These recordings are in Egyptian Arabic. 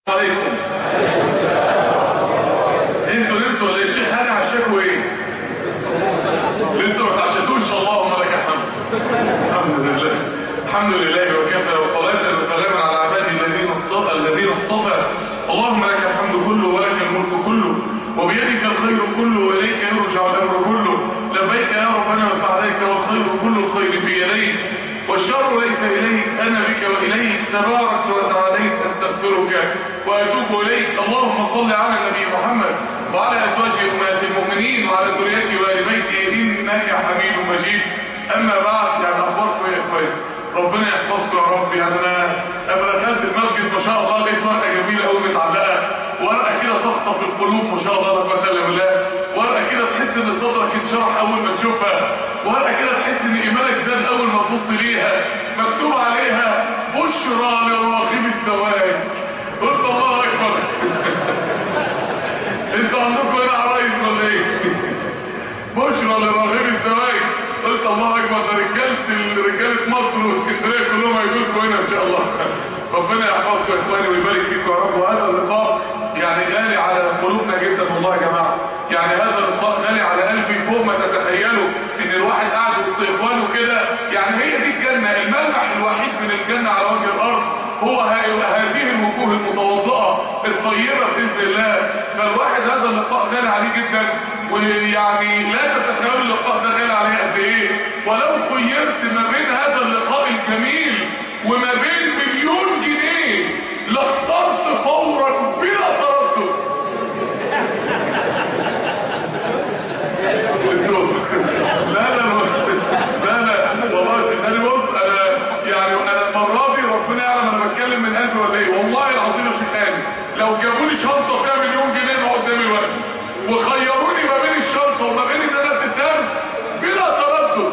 عليكم انتوا نمتوا ولا الشيخ هاني عشاكوا ايه لسه ما تعشتوش اللهم لك الحمد الحمد لله الحمد لله وكفى وصلاة وسلاما على عباده الذين اصطفى الذين اصطفى اللهم لك الحمد كله ولك الملك كله وبيدك الخير كله واليك يرجع الامر كله لبيك يا ربنا وسعديك والخير كل الخير في يديك والشر ليس إليك أنا بك وإليك تبارك وتعاليك أستغفرك وأتوب إليك اللهم صل على النبي محمد وعلى أزواجه أمهات المؤمنين وعلى ذريته وآل بيته إنك حميد مجيد أما بعد يعني أخباركم يا إخواني ربنا يحفظكم يا رب يعني أنا أبقى دخلت المسجد ما شاء الله لقيت ورقة جميلة أوي متعلقة ورقة كده تخطف القلوب ما شاء الله لا قوة إلا بالله ورقة كده تحس إن صدرك انشرح أول ما تشوفها ورقة كده تحس إن إيمانك زاد أول ما تبص ليها مكتوب عليها بشرى لراغب الزواج قلت الله أكبر انتوا عندكم هنا عرايس ولا ايه؟ بشرى لراغب الزواج قلت الله اكبر ده رجاله رجاله مصر واسكندريه كلهم هيجوا لكم هنا ان شاء الله ربنا يحفظكم يا اخواني ويبارك فيكم يا رب وهذا اللقاء يعني غالي على قلوبنا جدا والله يا جماعه يعني هذا اللقاء غالي على قلبي فوق ما تتخيلوا ان الواحد قاعد وسط اخوانه كده يعني هي دي الجنه الملمح الوحيد من الجنه على وجه الارض هو هذه الوجوه المتوضئه الطيبه باذن الله فالواحد هذا اللقاء غالي عليه جدا ويعني لا تتخيلوا اللقاء ده غالي عليه قد ايه ولو خيرت ما بين هذا اللقاء الجميل وما بين مليون جنيه لاخترت فورا بلا تردد لا لا لا لا والله شيخاني بص انا يعني انا المره دي ربنا يعلم انا بتكلم من قلبي ولا ايه والله العظيم يا شيخاني لو جابوا لي شنطه فيها مليون جنيه ما قدامي الوقت وخيروني ما بين الشنطه وما بين ان انا الدرس بلا تردد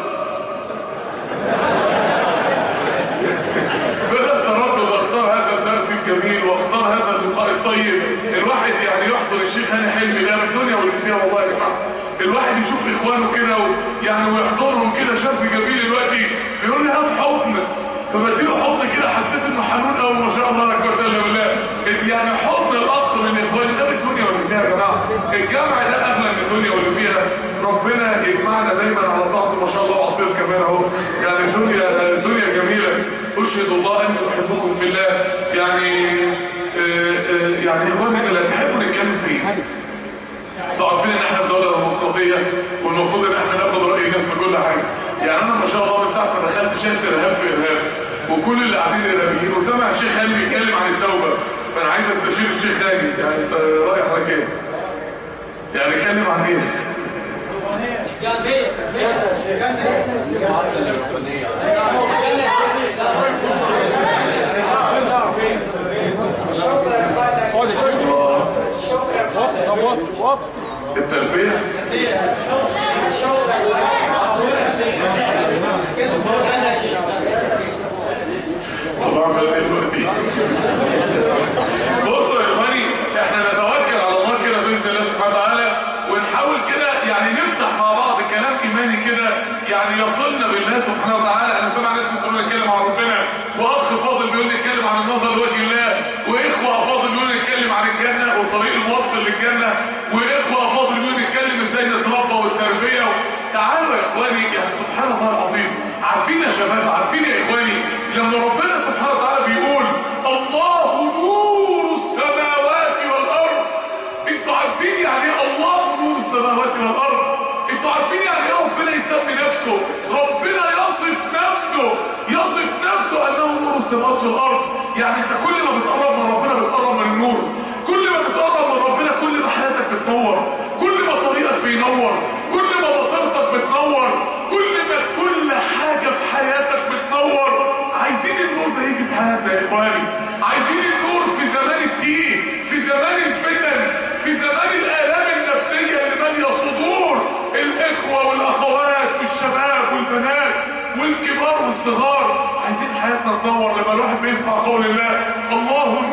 بلا تردد اختار هذا الدرس الجميل واختار هذا اللقاء الطيب الواحد يعني يحضر الشيخ هاني حلمي ده الدنيا واللي فيها والله يا جماعه الواحد يشوف اخوانه كده ويعني ويحضرهم كده شاب جميل دلوقتي بيقول لي هات حضن فبديله حضن كده حسيت انه حنون قوي ما شاء الله لا قوه الا بالله يعني حضن الاخ من اخواني ده الدنيا واللي فيها يا جماعه الجامع ده اغلى من الدنيا واللي فيها ربنا يجمعنا دايما على طاعته ما شاء الله وعصير كمان اهو يعني الدنيا الدنيا جميله اشهد الله اني احبكم في الله يعني آآ آآ يعني اخواني اللي تحبوا نتكلم فيه انتوا عارفين ان احنا في دوله ديمقراطيه والمفروض ان احنا ناخد راي الناس في كل حاجه يعني انا ما شاء الله من ساعه ما دخلت شايف ارهاب في ارهاب وكل اللي قاعدين ارهابيين وسامع الشيخ هاني بيتكلم عن التوبه فانا عايز استشير الشيخ هاني يعني انت رايح لك ايه؟ يعني اتكلم عن ايه؟ التربية طب اعمل ايه دلوقتي بصوا يا اخواني احنا نتوكل على الله كده باذن الله سبحانه وتعالى ونحاول كده يعني نفتح مع بعض كلام ايماني كده يعني يصلنا بالله سبحانه وتعالى انا سامع ناس بتقول نتكلم عن ربنا واخ فاضل بيقول نتكلم عن النظر لوجه الله واخوه فاضل بيقول نتكلم عن الجنه والطريق الموصل للجنه واخوه فاضل بيقول نتكلم ازاي نتربى والتربيه و... تعالوا يا اخواني يعني سبحان الله العظيم عارفين يا شباب عارفين يا اخواني لما ربنا سبحانه وتعالى بيقول الله نور السماوات والارض انتوا عارفين يعني ايه الله نور السماوات والارض انتوا عارفين يعني ايه ربنا يسمي نفسه ربنا يصف نفسه يصف نفسه انه نور السماوات والارض يعني انت كل ما بتقرب من ربنا بتقرب من النور كل ما بتقرب من ربنا كل ما حياتك بتنور كل ما طريقك بينور كل ما بصيرتك بتنور كل ما كل حاجة في حياتك بتنور عايزين النور ده يجي في حياتنا يا اخواني عايزين النور في زمان الدين في زمان الفتن في زمان الآلام النفسية اللي مالية صدور الإخوة والأخوات والشباب والبنات والكبار والصغار عايزين حياتنا تنور لما الواحد بيسمع قول الله الله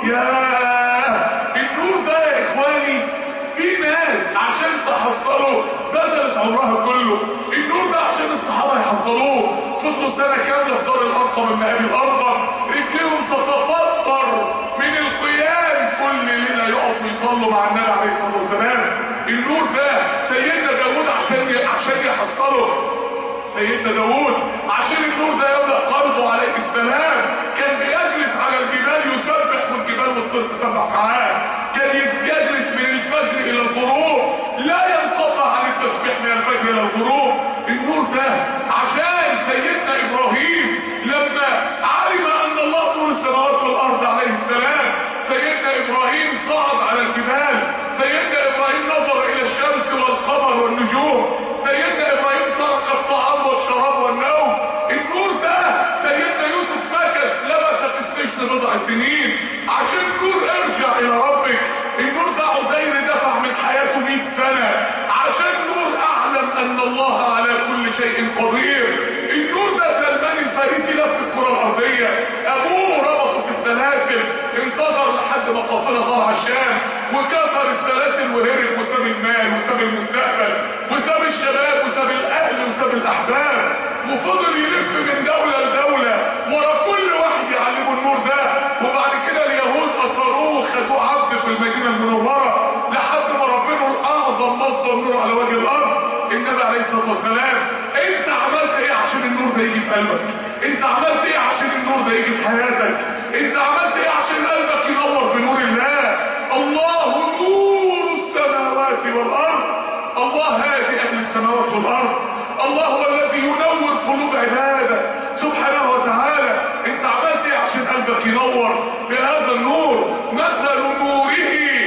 يا النور ده يا اخواني في ناس عشان تحصلوا بذلت عمرها كله النور ده عشان الصحابة يحصلوه فضلوا سنة كاملة في دار الأرقم من أهل الأرقم رجليهم تتفطر من القيام كل ليلة يقفوا يصلوا مع النبي عليه الصلاة والسلام النور ده سيدنا داود عشان عشان يحصله سيدنا داود عشان النور ده يبدأ قلبه عليه السلام كان بيجلس على الجبال يسبح والجبال والطير تسبح معاه كان يجلس من الفجر الى الغروب لا ينقطع عن التسبيح من الفجر الى الغروب النور ده عشان سيدنا ابراهيم لما علم ان الله نور السماوات والارض عليه السلام سيدنا ابراهيم صعد على الجبال سيدنا ابراهيم نظر الى الشمس والقمر والنجوم سيدنا ابراهيم ترك الطعام والشراب والنوم النور ده سيدنا يوسف مكث لبث في السجن بضع سنين عشان نور ارجع الى ربك النور ده عزير دفع من حياته 100 سنة عشان نور اعلم ان الله على كل شيء قدير النور ده سلمان الفارسي لف الكرة الارضية ابوه ربطه في السلاسل انتظر لحد ما قافله طلع الشام وكسر السلاسل وهرب وساب المال وساب المستقبل وساب الشباب وساب الاهل وساب الاحباب وفضل يلف من دولة لدولة ورا كل واحد يعلمه النور ده وبعد كده اليهود اثروه وخدوه عبد في المدينة المنورة لحد ما ربنا الاعظم مصدر نور على وجه الارض النبي عليه الصلاة والسلام انت عملت ايه عشان النور ده يجي في قلبك انت عملت ايه عشان النور ده يجي في حياتك انت عملت ايه عشان قلبك ينور بنور الله الله نور السماوات والارض الله هادي اهل السماوات والارض الله هو الذي ينور قلوب عباده سبحانه وتعالى انت عملت ايه عشان قلبك ينور بهذا النور مثل نوره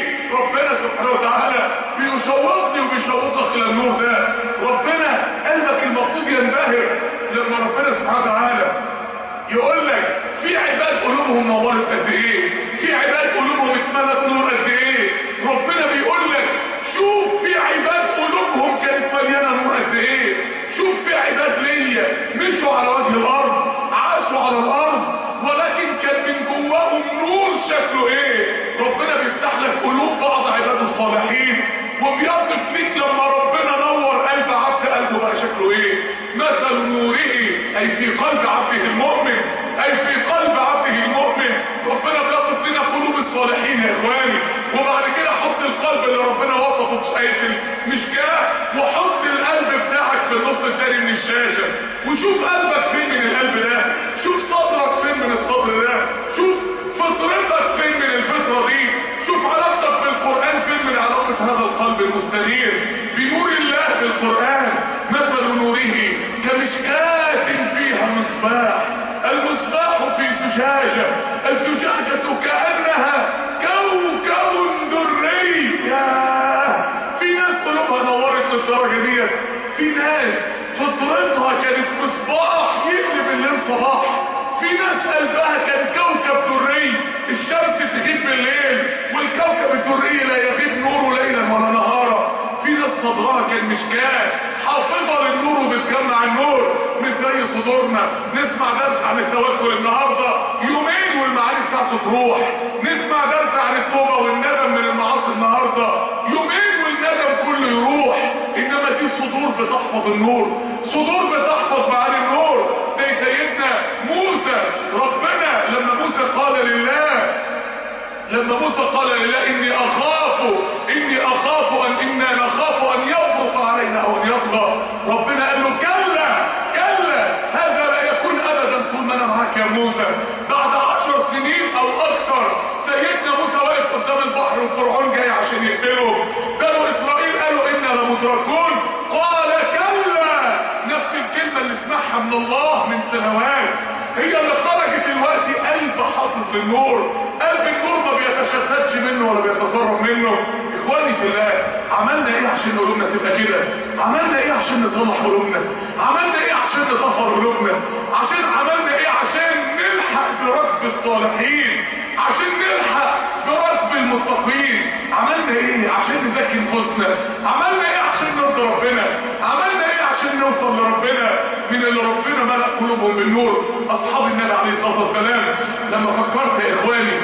ربنا سبحانه وتعالى بيشوقني وبيشوقك الى النور ده ربنا قلبك المفروض ينبهر لما ربنا سبحانه وتعالى يقول لك في عباد قلوبهم نورت قد ايه في عباد قلوبهم اتملت نور قد ايه ربنا بيقول لك شوف في عباد قلوبهم كانت مليانه نور قد ايه شوف في عباد ليا مشوا على وجه الارض عاشوا على الارض ولكن كان من جواهم نور شكله ايه ربنا بيفتح لك قلوب بعض عباد الصالحين وبيصف ليك لما ربنا نور قلب عبد قلبه بقى شكله ايه مثل نوره اي في قلب عبده المؤمن اي في قلب عبده المؤمن ربنا بيصف لنا قلوب الصالحين يا اخواني وبعد كده حط القلب اللي ربنا وصفه في آية المشكاة وحط القلب بتاعك في النص الثاني من الشاشة وشوف قلبك فين من القلب ده شوف صدرك فين من الصدر ده شوف فطرتك فين من الفطرة دي شوف علاقتك بالقرآن فين من علاقة هذا القلب المستنير بنور الله بالقرآن مثل نوره كمشكاة فيها مصباح المصباح في زجاجة الزجاجة كأنها كوكب دري ياه في ناس قلوبها نورت للدرجة ديت في ناس فطرتها كانت مصباح يقلب الليل صباح في ناس قلبها كان كوكب دري الشمس تغيب بالليل والكوكب الدري لا يغيب نوره ليلا ولا نهارا في ناس صدرها كان مشكاه حافظه للنور وبتجمع النور مش زي صدورنا نسمع درس عن التوكل النهارده يومين والمعاني بتاعته تروح نسمع درس عن التوبه والندم من المعاصي النهارده يومين والندم كله يروح انما دي صدور بتحفظ النور صدور بتحفظ معاني النور زي سيدنا موسى ربنا لما موسى قال لله لما موسى قال لله اني اخاف اني اخاف ان انا نخاف ان يفرط علينا او ان يطغى ربنا قال له كلا كلا هذا لا يكون ابدا طول ما انا معاك يا موسى بعد عشر سنين او اكثر سيدنا موسى واقف قدام البحر وفرعون جاي عشان يقتله بنو اسرائيل قالوا انا لمدركون قال كلا نفس الكلمه اللي سمعها من الله من سنوات هي اللي خرجت دلوقتي قلب حافظ للنور قلب النور ما بيتشتتش منه ولا بيتصرف منه اخواني في الله عملنا ايه عشان قلوبنا تبقى كده عملنا ايه عشان نصلح قلوبنا عملنا ايه عشان نطهر قلوبنا عشان عملنا ايه عشان نلحق بركب الصالحين عشان نلحق بركب المتقين عملنا ايه عشان نزكي نفوسنا عملنا ايه عشان نرضي ربنا عملنا ايه عشان نوصل لربنا من اللي ربنا ملأ قلوبهم بالنور اصحاب النبي عليه الصلاه والسلام لما فكرت يا اخواني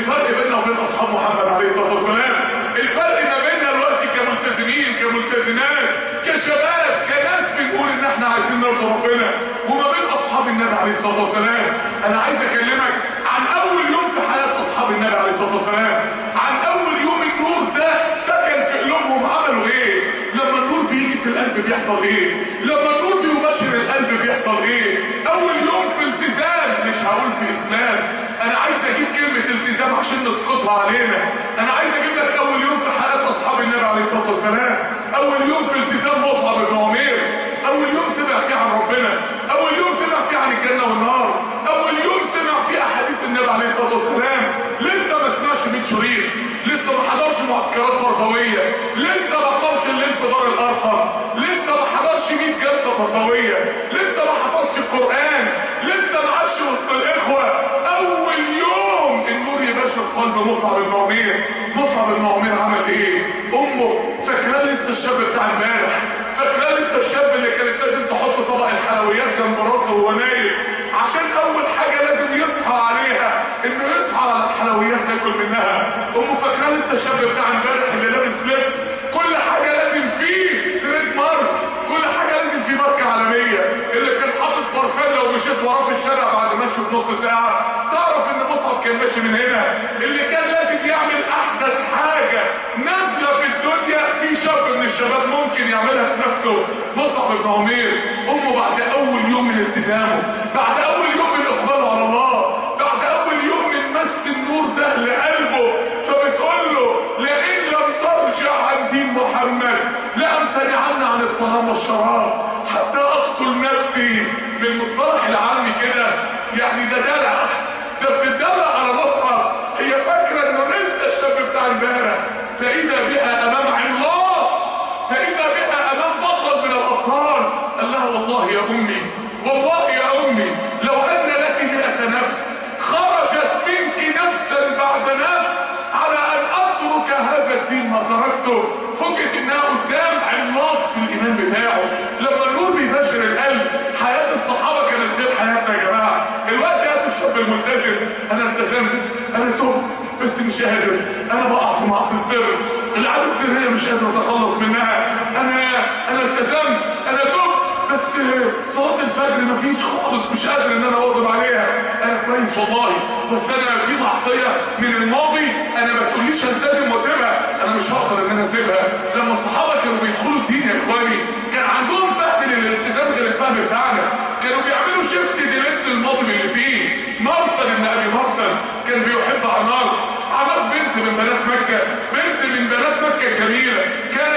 الفرق بيننا وبين اصحاب محمد عليه الصلاه والسلام الفرق ما بيننا دلوقتي كملتزمين كملتزمات كشباب كناس بنقول ان احنا عايزين نرضي ربنا وما بين اصحاب النبي عليه الصلاه والسلام انا عايز اكلمك عن اول يوم في حياه اصحاب النبي عليه الصلاه والسلام عن اول يوم النور ده سكن في قلوبهم عملوا ايه لما النور بيجي في القلب بيحصل ايه لما النور بيبشر القلب بيحصل ايه اول يوم في التزام مش هقول في اسلام انا عايز اجيب كلمة التزام عشان نسقطها علينا انا عايز اجيب لك اول يوم في حياة اصحاب النبي عليه الصلاة والسلام اول يوم في التزام مصعب بن عمير اول يوم سمع فيه عن ربنا اول يوم سمع فيه عن الجنة والنار اول يوم سمع فيه احاديث النبي عليه الصلاة والسلام لسه ما سمعش من شريط لسه ما حضرش معسكرات تربوية لسه ما قامش الليل في دار الارقم لسه ما حضرش 100 جلسة تربوية لسه ما حفظش القرآن لسه ما عاش وسط الاخوة اول يوم النور يبشر قلب مصعب بن عمير مصعب بن عمير عمل ايه امه فاكراه لسه الشاب بتاع امبارح فاكراه لسه الشاب اللي كانت لازم تحط طبق الحلويات جنب راسه وهو نايم عشان اول حاجة لازم يصحى عليها انه يصحى على الحلويات ياكل منها امه فاكراه لسه الشاب بتاع امبارح اللي لابس لبس كل حاجة لازم فيه تريد مارك كل حاجة لازم فيه ماركة عالمية اللي كان حاطط بارفان لو مشيت وراه في الشارع بعد مشي بنص ساعة تعرف ان مصعب كان ماشي من هنا اللي كان لازم يعمل احدث حاجة نازلة في الدنيا في شاب من الشباب ممكن يعملها في نفسه مصعب بن عمير امه بعد اول يوم من التزامه بعد اول يوم من اقباله على الله بعد اول يوم من مس النور ده لقلبه فبتقول له لئن لم ترجع عن دين محمد لأمتنعن عن الطعام والشراب حتى اقتل نفسي بالمصطلح العامي كده يعني ده دلع ده بتدلع على مصعب هي فاكره انه لسه الشاب بتاع امبارح فاذا بها امام عملاق فاذا بها امام بطل من الابطال قال لها والله يا امي والله يا امي لو ان لك مئة نفس خرجت منك نفسا بعد نفس على ان اترك هذا الدين ما تركته فوجئت انها قدام عملاق في الايمان بتاعه لما النور بيبشر القلب حياه الصحابه كانت غير حياتنا يا جماعه الوقت ده الشاب الملتزم انا التزمت انا تبت بس مش قادر انا بقع في معصيه السر العاده السريه مش قادر اتخلص منها انا انا التزمت انا تبت بس صلاة الفجر مفيش خالص مش قادر ان انا اواظب عليها انا كويس والله بس انا في معصية من الماضي انا ما تقوليش التزم واسيبها انا مش هقدر ان انا اسيبها لما الصحابة كانوا بيدخلوا الدين يا اخواني كان عندهم فهم للالتزام غير الفهم بتاعنا كانوا بيعملوا شيفت ديليت للماضي اللي فيه مرثد ابن ابي مرثد كان بيحب عمار عمار بنت من بنات مكة بنت من بنات مكة الجميلة كان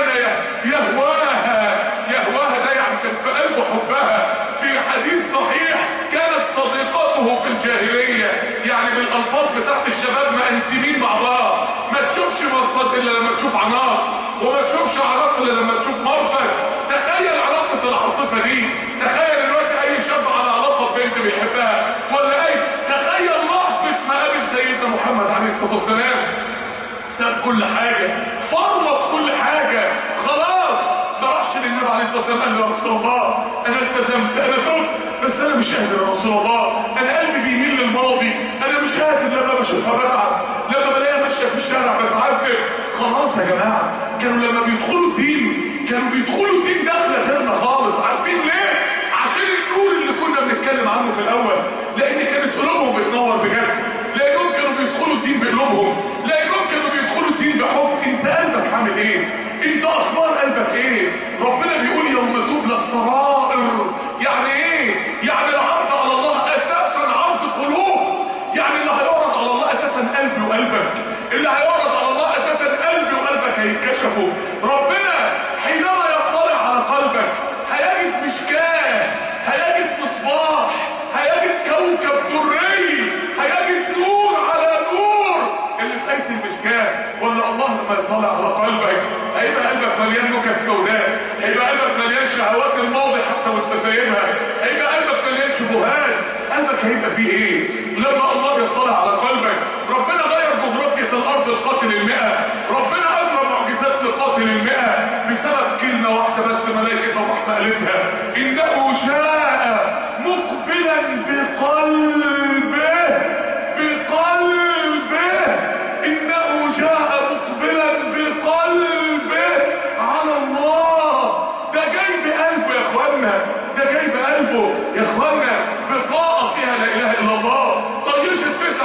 يهواها يهواها ده يعني كان في قلبه حبها في حديث صحيح كانت صديقته في الجاهلية يعني بالالفاظ بتاعت الشباب مقنتمين مع بعض ما تشوفش مرصد الا لما تشوف عناق وما تشوفش عناق الا لما تشوف مرفد تخيل علاقة العاطفة دي تخيل دلوقتي اي شاب على علاقة ببنت بيحبها ولا اي تخيل لحظة ما قابل سيدنا محمد عليه الصلاة والسلام ساب كل حاجة فرط كل حاجة خلاص ما راحش للنبي عليه الصلاه والسلام قال له يا رسول الله انا التزمت انا تبت بس انا مش قادر يا رسول الله انا قلبي بيميل للماضي انا مش قادر لما بشوفها بتعب لما بلاقيها ماشيه في الشارع بتعذب خلاص يا جماعه كانوا لما بيدخلوا الدين كانوا بيدخلوا الدين داخله غيرنا خالص عارفين ليه عشان النور اللي كنا بنتكلم عنه في الاول لان كانت قلوبهم بتنور بجد لانهم كانوا بيدخلوا الدين بقلوبهم لانهم كانوا بيدخلوا الدين بحب انت قلبك عامل ايه انت اخبار قلبك ايه ربنا بيقول يوم تبلى السرائر يعني ايه يعني العرض على الله اساسا عرض قلوب يعني اللي هيعرض على الله اساسا قلبي وقلبك اللي هيعرض على الله اساسا قلبي وقلبك هيتكشفوا ربنا حينما يطلع على قلبك هيجد مشكاه هيجد مصباح هيجد كوكب دري هيجد نور على نور اللي في اية المشكاه ولا الله لما يطلع على قلبك هيبقى قلبك مليان نكت سوداء هيبقى قلبك مليان شهوات الماضي حتى وانت سايبها هيبقى قلبك مليان شبهات قلبك هيبقى فيه ايه لما الله يطلع على قلبك ربنا غير جغرافية الارض لقاتل المئة ربنا اجرى معجزات لقاتل المئة بسبب كلمة واحدة بس ملائكة الرحمة قالتها انه جاء مقبلا بقلبه بقلبه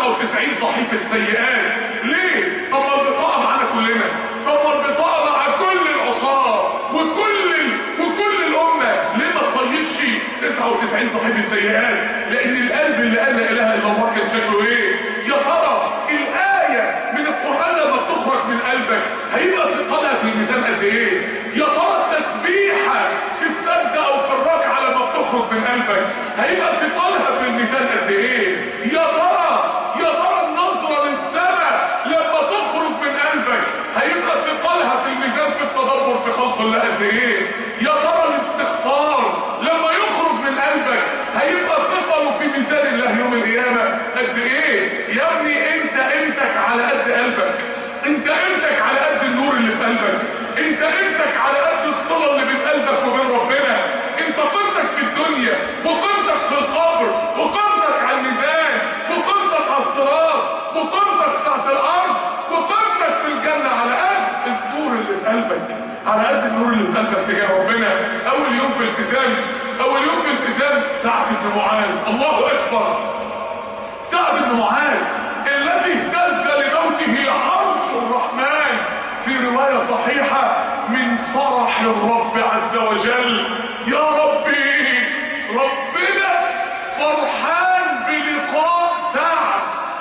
99 صحيفة سيئات ليه؟ طب ما البطاقة معانا كلنا طب ما البطاقة مع كل العصاة وكل ال... وكل الأمة ليه ما تطيش 99 صحيفة سيئات لأن القلب اللي قال لا إله إلا الله كان شكله إيه؟ يا ترى الآية من القرآن لما بتخرج من قلبك هيبقى ثقلها في الميزان قد إيه؟ يا ترى التسبيحة في السجدة أو في الركعة لما بتخرج من قلبك هيبقى ثقلها في الميزان قد إيه؟ يا ترى يا ترى النظرة للسماء لما تخرج من قلبك هيبقى ثقلها في الميزان في التدبر في خلق الله قد ايه يا ترى الاستغفار لما يخرج من قلبك هيبقى ثقله في ميزان الله يوم القيامة قد ايه يا ابني انت قيمتك على قد قلبك انت قيمتك على قد النور اللي في قلبك انت قيمتك على قد الصلة اللي بين قلبك وبين ربنا انت قيمتك في الدنيا وقيمتك في القبر وقيمتك على الميزان وقيمتك على الصراط وقيمتك تحت الارض وقيمتك في الجنة على قد النور اللي في قلبك على قد النور اللي في قلبك تجاه ربنا اول يوم في التزام اول يوم في التزام سعد بن معاذ الله اكبر سعد بن معاذ الذي اهتز لموته عرش الرحمن في رواية صحيحة من فرح الرب عز وجل يا ربي ربنا فرحان بلقاء سعد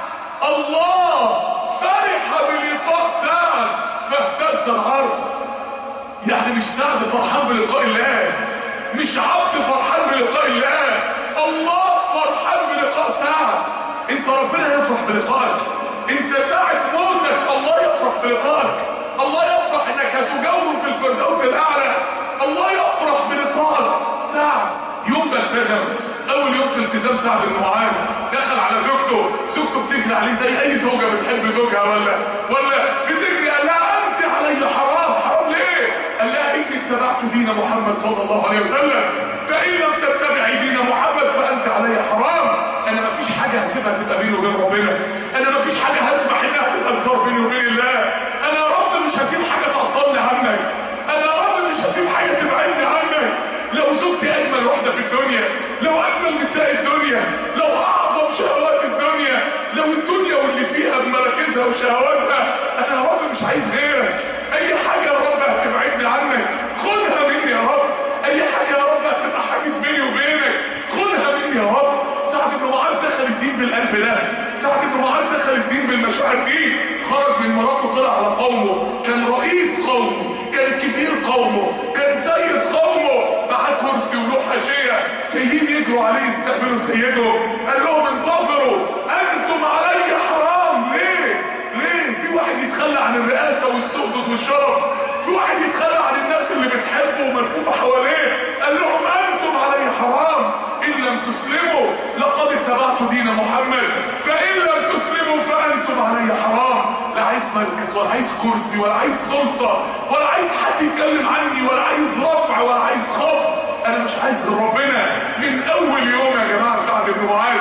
الله فرح بلقاء سعد فاهتز العرش يعني مش سعد فرحان بلقاء الله مش عبد فرحان بلقاء الله الله فرحان بلقاء سعد انت ربنا يفرح بلقائك انت ساعة موتك الله يفرح بلقائك الله يفرح انك هتجاوب في الفردوس الاعلى الله يفرح بلقائك سعد يوم ما التزم اول يوم في التزام سعد بن معاذ دخل على زوجته زوجته بتجري عليه زي اي زوجة بتحب زوجها ولا ولا بتجري قال لها انت علي حرام حرام ليه قال لها اني اتبعت دين محمد صلى الله عليه وسلم فان لم تتبعي دين محمد فانت علي حرام انا ما فيش حاجة هسيبها تبقى بيني وبين ربنا انا ما فيش حاجة هسمح انها تبقى بتار بيني وبين الله انا يا رب مش هسيب حاجة تعطلني عنك انا يا رب مش هسيب حاجة تبعدني عنك لو زوجتي اجمل واحدة في الدنيا لو اجمل نساء الدنيا لو اعظم شهوات الدنيا لو الدنيا واللي فيها بمراكزها وشهواتها انا يا رب مش عايز غيرك اي حاجة يا رب هتبعدني عنك خدها مني يا رب اي حاجة يا رب هتبقى حاجز بيني وبينك خدها مني يا رب سعد بن معاذ دخل الدين بالقلب ده سعد بن معاذ دخل الدين بالمشاعر دي خرج من مراته طلع على قومه كان رئيس قومه كان كبير قومه كان سيد قومه معاه كرسي وله حاشيه جايين يجروا عليه يستقبلوا سيده قال لهم انتظروا انتم علي حرام ليه ليه في واحد يتخلى عن الرئاسه والسؤدد والشرف في واحد يتخلى عن الناس اللي بتحبه وملفوفه حواليه قال لهم انتم علي حرام ان لم تسلموا لقد اتبعت دين محمد فان لم تسلموا فانتم علي حرام لا عايز مركز ولا عايز كرسي ولا عايز سلطة ولا عايز حد يتكلم عني ولا عايز رفع ولا عايز خفض انا مش عايز ربنا من اول يوم يا جماعة سعد بن معاذ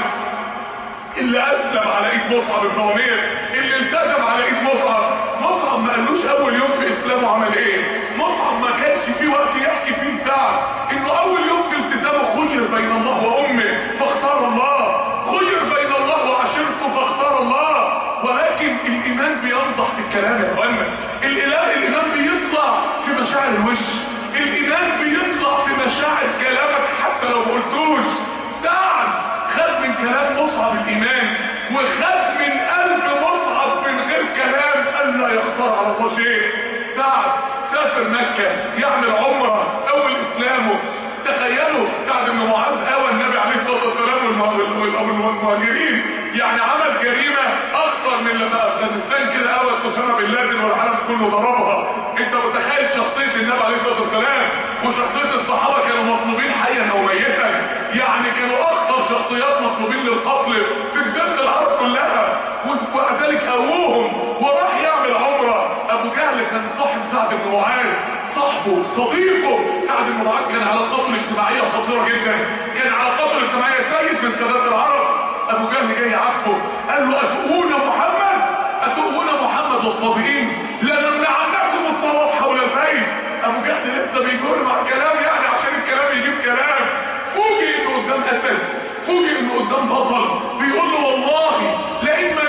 اللي اسلم على ايد مصعب بن عمير اللي التزم على ايد مصعب مصعب ما قالوش اول يوم في اسلامه عمل ايه مصعب ما كانش في وقت يحكي فيه سعد انه اول يوم في التزامه خير بين الله وامه فاختار الله خير بين الله وعشيرته فاختار الله ولكن الايمان بينضح في الكلام يا اخوانا الاله الايمان بيطلع في مشاعر الوش الايمان بيطلع في مشاعر كلامك حتى لو ما قلتوش سعد خد من كلام مصعب الايمان وخد من قلب مصعب من غير كلام الا يختار على الله شيء سعد سافر مكة يعمل عمرة اول اسلامه تخيلوا سعد بن معاذ اوى النبي عليه الصلاة والسلام والمهاجرين يعني عمل جريمة اخطر من لما افغانستان كده اوى اسامة بن لادن والعالم كله ضربها انت متخيل شخصية النبي عليه الصلاة والسلام وشخصية الصحابة كانوا مطلوبين حيا او ميتا يعني كانوا اخطر شخصيات مطلوبين للقتل في جزيرة العرب كلها وذلك قووهم وراح يعمل عمرة ابو جهل كان صاحب سعد بن معاذ صاحبه صديقه سعد بن معاذ كان على قبل اجتماعية خطيرة جدا كان على قبل اجتماعية سيد من سادات العرب ابو جهل جاي عاتبه قال له اتؤون محمد اتؤون محمد والصابئين لنمنعنكم الطواف حول البيت ابو جهل لسه بيجر مع الكلام يعني عشان الكلام يجيب كلام فوجئ انه قدام اسد فوجئ انه قدام بطل بيقول له والله لئن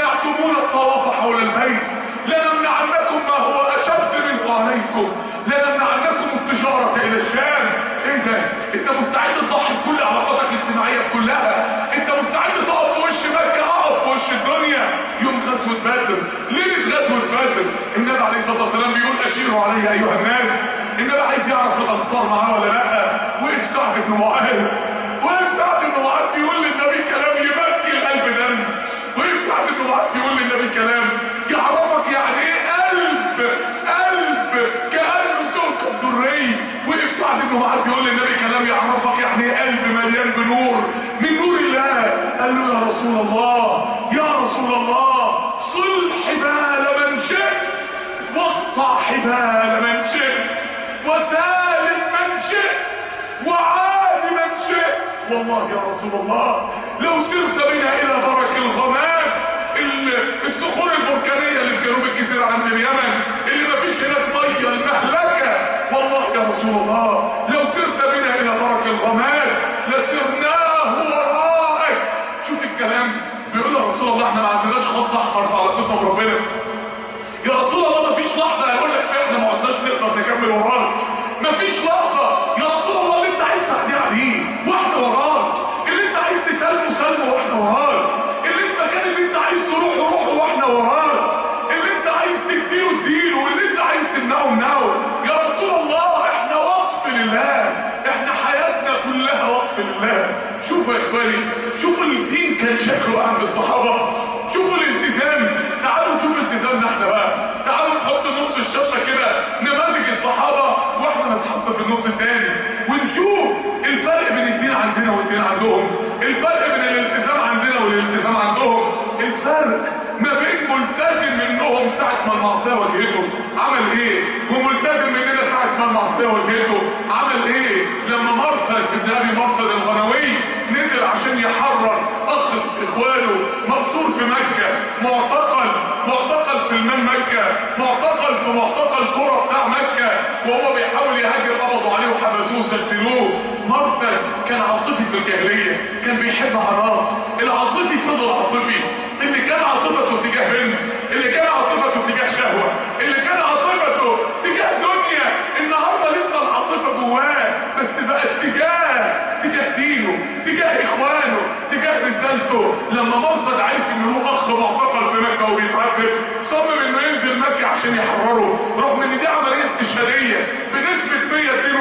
انت مستعد تضحي بكل علاقاتك الاجتماعيه كلها انت مستعد تقف في وش مكه اقف في وش الدنيا يوم غزوه بدر ليله غزوه بدر النبي عليه الصلاه والسلام بيقول اشيروا علي ايها الناس النبي عايز يعرف الانصار معاه ولا لا وقف سعد بن معاذ وقف سعد بن معاذ يقول للنبي كلام يبكي القلب دم وقف سعد بن معاذ يقول للنبي كلام يعرفك يعني ايه قلب قلب كأنه كوكب دري وقف سعد بن معاذ يقول للنبي كلام يعرفك يعني ايه قلب مليان بنور من نور الله قال له يا رسول الله يا رسول الله صل حبال من شئت واقطع حبال من شئت وسالم من شئت وعاد من شئت والله يا رسول الله لو سرت بنا الى برك الغمام الصخور البركانيه اللي في جنوب الجزيره عند اليمن اللي ما فيش هناك ميه المهلكه والله يا رسول الله لو سرت بنا الى برك الغمام لسرناه وراءك شوف الكلام بيقول يا رسول الله احنا ما عندناش خط احمر في علاقتنا بربنا يا رسول الله ما فيش لحظه هيقول لك احنا ما عدناش نقدر نكمل وراك ما فيش لحظه يا رسول الله اللي انت عايز تعديه عليه واحنا وراك اللي انت عايز تسلمه سلمه واحنا وراك اللي انت كان اللي انت عايز تروحه روحه واحنا وراك اللي انت عايز تديله اديله واللي انت عايز تمنعه امنعه يا رسول الله احنا وقف لله احنا حياتنا كلها وقف لله شوفوا يا اخواني شوفوا الدين كان شكله عند الصحابه شوفوا الالتزام تعالوا نشوف التزامنا احنا بقى تعالوا نحط نص الشاشه كده نماذج الصحابه واحنا نتحط في النص الثاني ونشوف الفرق بين الدين عندنا والدين عندهم الفرق بين الالتزام عندنا والالتزام عندهم الفرق ما بين ملتزم منهم ساعة ما المعصية واجهته عمل ايه وملتزم مننا ساعة ما المعصية واجهته عمل ايه لما مرثد ابن ابي مرثد الغنوي نزل عشان يحرر اخ اخوانه مقصور في مكة معتقل معتقل في المام مكة معتقل في معتقل قرى بتاع مكة وهو بيحاول يهاجر قبضوا عليه وحبسوه وسجنوه مرثد كان عاطفي في الجاهلية كان بيحب عراق العاطفي فضل عاطفي اللي كان عاطفته تجاه بنت اللي كان عاطفته تجاه شهوة اللي كان عاطفته تجاه دنيا النهاردة لسه العاطفة جواه بس بقى اتجاه تجاه دينه تجاه اخوانه تجاه رسالته لما مرصد عرف ان له اخ معتقل في مكة وبيتعذب صمم انه ينزل مكة عشان يحرره رغم ان دي عملية استشهادية بنسبة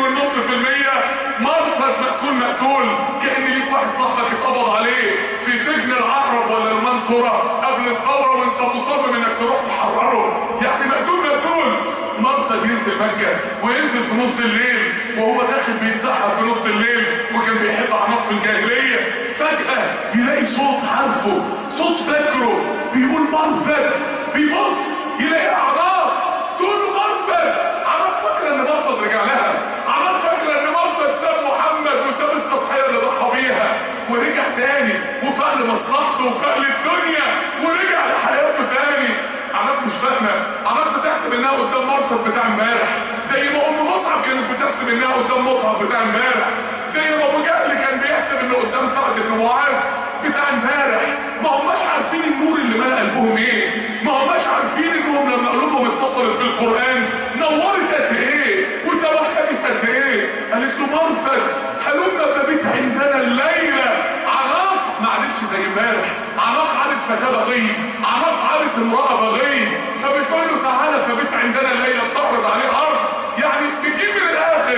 102.5% مرصد مقتول مقتول كأن ليك واحد صاحبك اتقبض عليه في سجن العقرب ولا المنصورة قبل الثورة وانت مصمم انك تروح تحرره يعني مقتول مقتول مرصد ينزل مكة وينزل في نص الليل وهو داخل بيتسحب في نص الليل وكان بيحب عناق في الجاهلية فجأة يلاقي صوت عارفه صوت فاكره بيقول مرصد بيبص يلاقي عناق تقول له مرصد عناق فاكرة ان مرصد رجع لها عناق فاكرة ان مرصد ساب محمد وساب التضحية اللي ضحى بيها ورجع تاني وفعل مصلحته وفعل الدنيا ورجع لحياته تاني عناق مش فاهمة عناق بتحسب انها قدام مرصد بتاع امبارح زي ما ام مصعب كانت بتحسب انها قدام مصعب بتاع امبارح زي ما ابو جهل كان بيحسب انه قدام سعد بن معاذ بتاع امبارح ما هماش عارفين النور اللي ملا قلبهم ايه ما هماش عارفين انهم لما قلوبهم اتصلت بالقران نورت قد ايه وتوحدت قد ايه قالت له مرفد هلمنا فبيت عندنا الليله عناق ما عادتش زي امبارح عناق عادت فتاه بغي عناق عادت امراه بغي فبتقول له تعالى فبيت عندنا الليله بتعرض عليه عرض يعني بتجيب من الاخر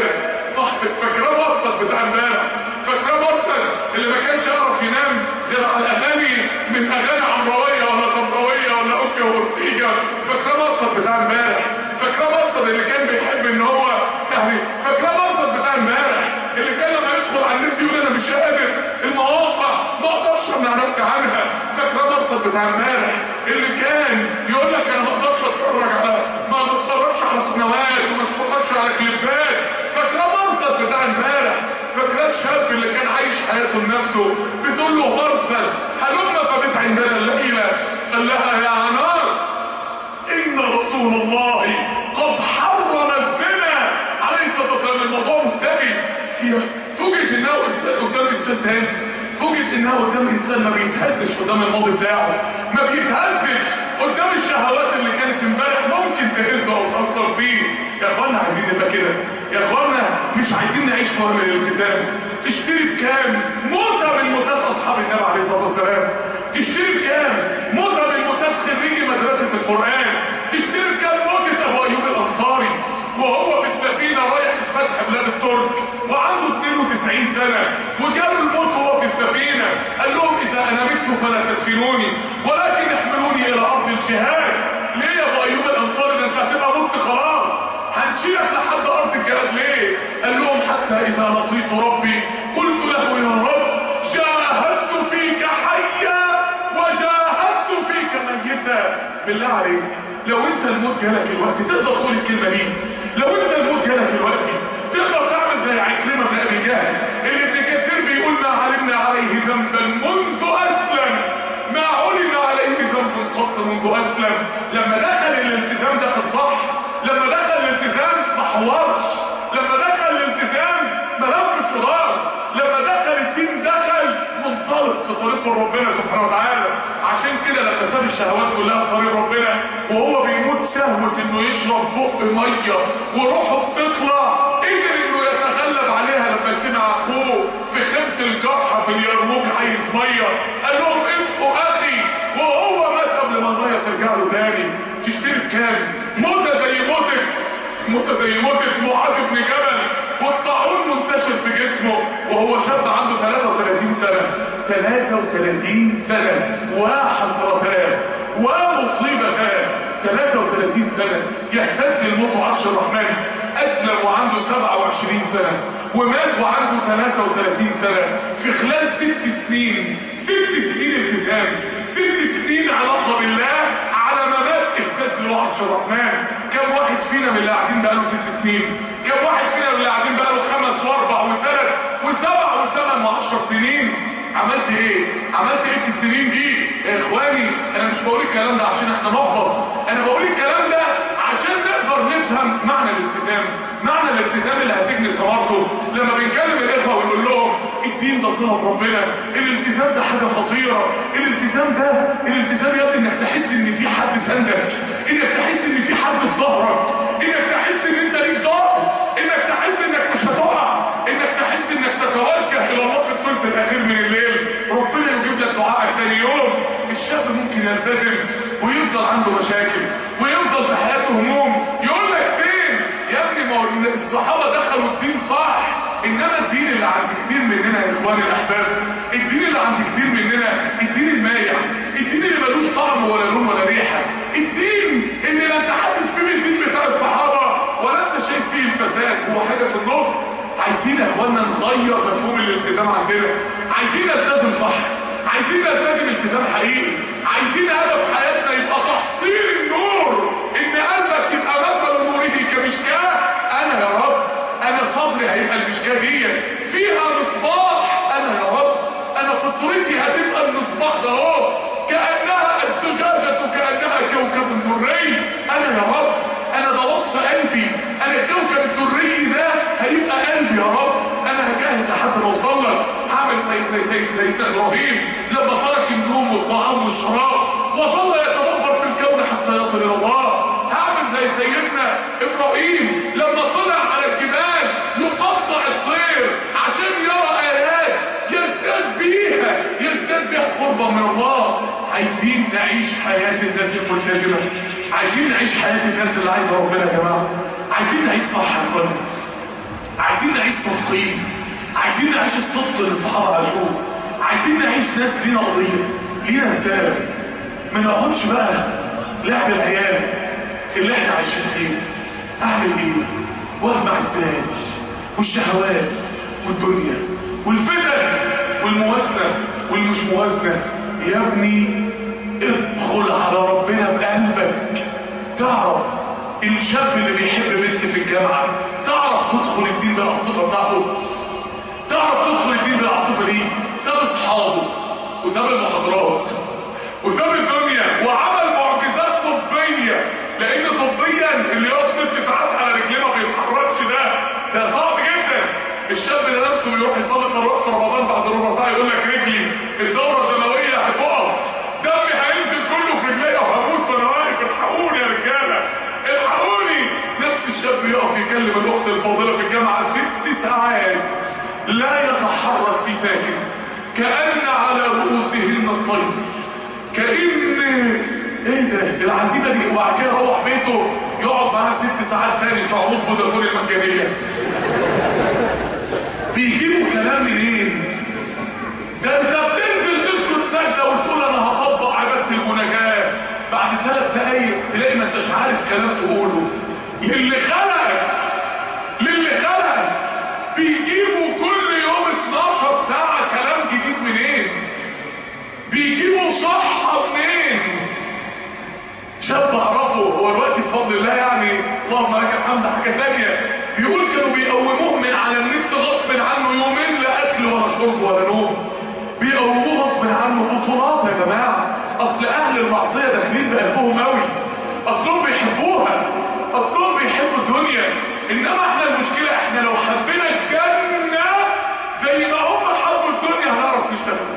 فاكراه مرصد بتاع امبارح فاكراه مرصد اللي ما كانش يعرف ينام غير على اغاني من اغاني عمرويه ولا طمرويه ولا اوكا وارتيجا فاكراه مرصد بتاع امبارح فاكراه مرصد اللي كان بيحب ان هو يعني فاكراه مرصد بتاع امبارح اللي كان لما يدخل على النت يقول انا مش قادر المواقع ما اقدرش امنع نفسي عنها فاكراه مرصد بتاع امبارح اللي كان يقول لك انا ما اقدرش اتفرج على ما بتفرجش على قنوات وما اتفرجش على كليبات فاكراه مرصد بتاع امبارح فاكراه الشاب اللي كان عايش حياته لنفسه بتقول له مرصد هلمنا فبيت عندنا الليله قال لها يا عنار ان رسول الله قد حرم الزنا عليه الصلاه والسلام الموضوع منتهي هي فوجئت انها انسان قدام انسان تاني فوجئت انها قدام انسان ما بيتهزش قدام الماضي بتاعه ما بيتهزش قدام الشهوات اللي كانت امبارح ممكن تنتهزه او تاثر فيه يا اخوانا عايزين نبقى كده يا اخوانا مش عايزين نعيش في وهم الالتزام تشتري بكام موتة من موتات اصحاب النبي عليه الصلاه والسلام تشتري بكام موتة من موتات خريجي مدرسه القران تشتري بكام موتة ابو ايوب الانصاري وهو في السفينه رايح فتح بلاد الترك وعنده 92 سنه وجاب الموت وهو في السفينه قال لهم اذا انا مت فلا تدفنوني ولكن احملوني الى ارض الجهاد ليه يا ابو ايوب الانصاري ده انت هتبقى مت خلاص هنشيلك لحد ارض الجهاد ليه قال لهم حتى اذا لقيت ربي قلت له يا رب جاهدت فيك حيا وجاهدت فيك ميتا بالله عليك لو انت الموت جالك الوقت تقدر تقول الكلمه دي لو انت الموت جالك الوقت تقدر تعمل زي عكرمه بن ابي جهل اللي ابن كثير بيقول ما علمنا عليه ذنبا منذ اسلم ما علم عليه ذنب قط منذ اسلم لما دخل الالتزام دخل صح لما دخل الالتزام ما حورش لما دخل الالتزام ما لفش ودار لما دخل الدين دخل منطلق في طريق ربنا سبحانه وتعالى عشان كده لما ساب الشهوات كلها في طريق ربنا وهو بيموت شهوة انه يشرب بق مية وروحه بتطلع قدر انه يتغلب عليها لما سمع اخوه في خيمة الجرحى في اليرموك عايز مية قال لهم اسقوا اخي وهو مات قبل ما المية ترجع له تاني تشتري بكام؟ موتة زي موتك موتة زي موتة معاذ بن جبل والطاعون منتشر في جسمه وهو شاب عنده 33 سنة 33 سنة وحسرتان ومصيبتان 33 سنة يهتز الموت عرش الرحمن أسلم وعنده 27 سنة ومات وعنده 33 سنة في خلال ست سنين ست سنين التزام ست سنين علاقة بالله على ما مات اهتز له عرش الرحمن كم واحد فينا من اللي قاعدين بقاله ست سنين كم واحد فينا من اللي قاعدين بقاله خمس واربع وثلاث وسبع وثمان وعشر سنين عملت ايه عملت ايه في السنين دي يا اخواني انا مش بقول الكلام ده عشان احنا نحبط انا بقول الكلام ده عشان نقدر نفهم معنى الالتزام معنى الالتزام اللي هتجني ثمرته لما بنكلم الاخوه ونقول لهم الدين ده صله بربنا الالتزام ده حاجه خطيره الالتزام ده الالتزام يا ابني انك تحس ان في حد سندك انك تحس ان في حد في ظهرك انك تحس ان انت ليك ظهر انك تحس انك مش هتقع انك تحس انك تتوجه الى الله في الثلث الاخير من الليل ربنا يجيب لك دعائك ثاني يوم الشاب ممكن يلتزم ويفضل عنده مشاكل ويفضل في حياته هموم يقول لك فين يا ابني ما هو الصحابه دخلوا الدين صح انما الدين اللي عند كتير مننا يا اخواني الاحباب الدين اللي عند كتير مننا الدين المايع الدين اللي ملوش طعم ولا لون ولا ريحه الدين اللي لا انت حاسس فيه بالدين بتاع الصحابه ولا انت شايف فيه الفساد هو حاجه في النص عايزين يا اخوانا نغير مفهوم الالتزام عندنا عايزين نلتزم صح عايزين نلتزم التزام حقيقي عايزين هدف حياتنا يبقى تحصيل النور ان قلبك يبقى مثل نوره كمشكاه انا يا رب انا صبري هيبقى المشكاه دي فيها مصباح انا يا رب انا فطرتي هتبقى المصباح ده اهو كانها الزجاجه كانها كوكب دري انا يا رب انا ده وصف قلبي انا الكوكب الدري ده هيبقى قلبي يا رب انا هجاهد لحد ما اوصل لك هعمل زي زي زي سيدنا ابراهيم لما ترك النوم والطعام والشراب وظل يتدبر في الكون حتى يصل الى الله هعمل زي سيدنا ابراهيم لما طلع على الجبال يقطع الطير عشان يرى ايات يزداد بيها يزداد بيها قربا من الله عايزين نعيش حياة الناس الملتزمة عايزين نعيش حياة الناس اللي عايزة ربنا يا جماعة عايزين نعيش صح يا اخوانا عايزين نعيش صادقين عايزين نعيش الصدق اللي الصحابة عاشوه عايزين نعيش ناس لينا قضية لينا رسالة ما نقعدش بقى لعب العيال اللي احنا عايشين فيه اعمل ايه واجمع الزواج والشهوات والدنيا والفتن والموازنة والمش موازنة يا ابني ادخل على ربنا بقلبك تعرف الشاب اللي بيحب بنت في الجامعة تعرف تدخل الدين بالعاطفة بتاعته تعرف تدخل الدين بالعاطفة دي ساب اصحابه وساب المحاضرات وساب الدنيا وعمل معجزات طبية لان طبيا اللي يقف ست ساعات على رجليه ما بيتحركش ده ده صعب جدا الشاب اللي نفسه بيروح يصلي التراويح في رمضان بعد ربع ساعه يقول لك رجلي الدوره الدمويه هتقف دمي هينزل كله في رجليا وهموت وانا واقف الحقوني يا رجاله الطير كأن ايه ده العزيمة دي وبعد كده يروح بيته يقعد معاها ست ساعات تاني في عروض فودافون المجانية بيجيبوا كلام منين ده انت بتنزل تسكت سجدة وتقول انا هطبق عبادة المناجاة بعد ثلاث دقايق تلاقي ما انتش عارف كلام تقوله للي خلقك للي خلقك بيجيبوا كل يوم 12 ساعة كلام جديد منين بيجيبوا صحة منين شاب اعرفه هو الوقت بفضل الله يعني اللهم لك الحمد حاجة تانية بيقول كانوا بيقوموه من على النت غصب عنه يومين لا اكل ولا شرب ولا نوم بيقوموه غصب عنه بطولات يا جماعة اصل اهل المعصية داخلين بقلبهم قوي اصلهم بيحبوها اصلهم بيحبوا الدنيا انما احنا المشكلة احنا لو حبينا الجنة زي ما هم حبوا الدنيا هنعرف نشتغل